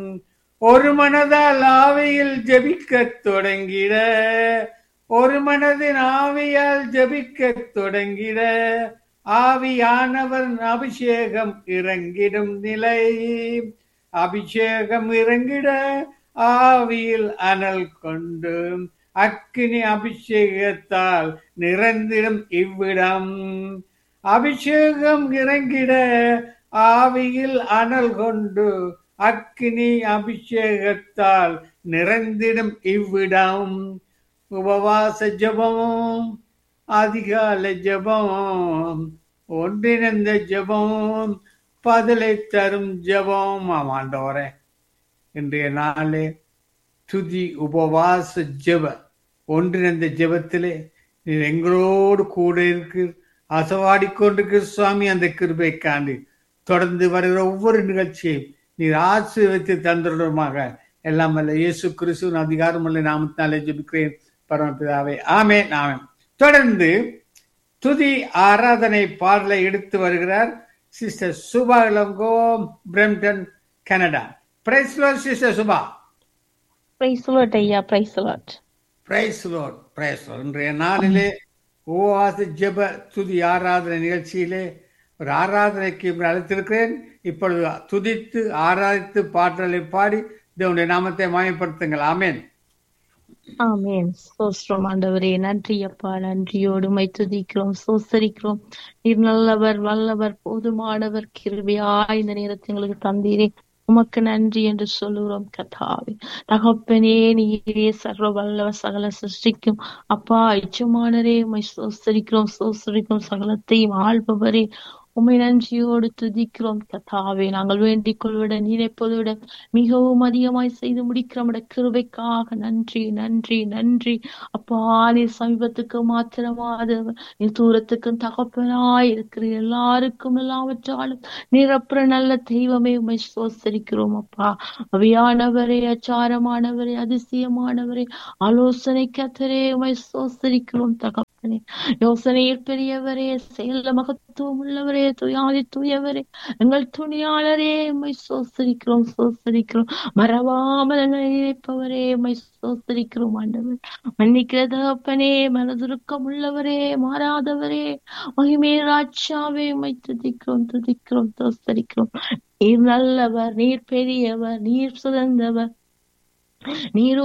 ஒரு மனதால் ஆவியில் ஜெபிக்கத் தொடங்கிட ஒரு மனதின் ஆவியால் ஜெபிக்கத் தொடங்கிட ஆவியானவர் அபிஷேகம் இறங்கிடும் நிலை அபிஷேகம் இறங்கிட ஆவியில் அனல் கொண்டு அக்கினி அபிஷேகத்தால் நிறைந்திடும் இவ்விடம் அபிஷேகம் இறங்கிட ஆவியில் அனல் கொண்டு அக்கினி அபிஷேகத்தால் நிறைந்திடும் இவ்விடம் உபவாச ஜபமும் அதிகால ஜபம் ஒன்றிணைந்த ஜபம் பதிலை தரும் ஜபம் ஆமாண்டவரே இன்றைய நாளே துதி உபவாச ஜெப ஒன்றிணைந்த ஜெபத்திலே நீர் எங்களோடு கூட இருக்கு அசவாடி கொண்டிருக்கு சுவாமி அந்த கிருபை காண்டி தொடர்ந்து வருகிற ஒவ்வொரு நிகழ்ச்சியையும் நீர் ஆசீர்வதித்து தந்துள்ளமாக எல்லாம் அல்ல இயேசு கிறிஸ்துவின் அதிகாரம் அல்ல நாமத்தினாலே ஜெபிக்கிறேன் பரமபிதாவே ஆமே ஆமே தொடர்ந்து துதி ஆராதனை பாடலை எடுத்து வருகிறார் sister Subha Ilango Brampton Canada praise sister Subha praise lord ஐயா praise lord praise lord praise இன்றைய நாளிலே ஓவாச ஜெப துதி ஆராதனை நிகழ்ச்சியிலே ஒரு ஆராதனைக்கு அழைத்திருக்கிறேன் இப்பொழுது துதித்து ஆராதித்து பாட்டலை பாடி தேவனுடைய நாமத்தை மாயப்படுத்துங்கள் ஆமேன் ஆமேன் சோஸ்திரம் ஆண்டவரே நன்றி அப்பா நன்றியோடு மை துதிக்கிறோம் சோசரிக்கிறோம் நீர் நல்லவர் வல்லவர் போதுமானவர் கிருபியா இந்த நேரத்தை எங்களுக்கு தந்தீரே உமக்கு நன்றி என்று சொல்லுகிறோம் கதாவே தகப்பனே நீரே சர்வ வல்லவர் சகல சிருஷ்டிக்கும் அப்பா இச்சமானரே உமை சோசரிக்கிறோம் சோசரிக்கும் சகலத்தையும் ஆள்பவரே உமை நன்றியோடு துதிக்கிறோம் கத்தாவே நாங்கள் வேண்டிக் கொள்விட நினைப்பதுவிட மிகவும் அதிகமாய் செய்து முடிக்கிற கிருபைக்காக நன்றி நன்றி நன்றி அப்பா நீ சமீபத்துக்கு மாத்திரமாதவர் நீ தூரத்துக்கும் தகப்பனாய் இருக்கிற எல்லாருக்கும் எல்லாவற்றாலும் நிரப்புற நல்ல தெய்வமே உமை சோசரிக்கிறோம் அப்பா அவியானவரே அச்சாரமானவரே அதிசயமானவரே ஆலோசனை கத்தரே உமை சோசரிக்கிறோம் தகப்பனே யோசனையில் பெரியவரே செயல மகத்துவம் உள்ளவரே துயாதி தூயவரே எங்கள் துணியாளரே உம்மை சோசரிக்கிறோம் சோசரிக்கிறோம் மறவாமல் எங்களை நினைப்பவரே உம்மை சோசரிக்கிறோம் ஆண்டவர் மன்னிக்கிற தகப்பனே மனதுருக்கம் உள்ளவரே மாறாதவரே மகிமே ராஜாவே உம்மை துதிக்கிறோம் துதிக்கிறோம் சோசரிக்கிறோம் நீர் நல்லவர் நீர் பெரியவர் நீர் சுதந்தவர் நீர்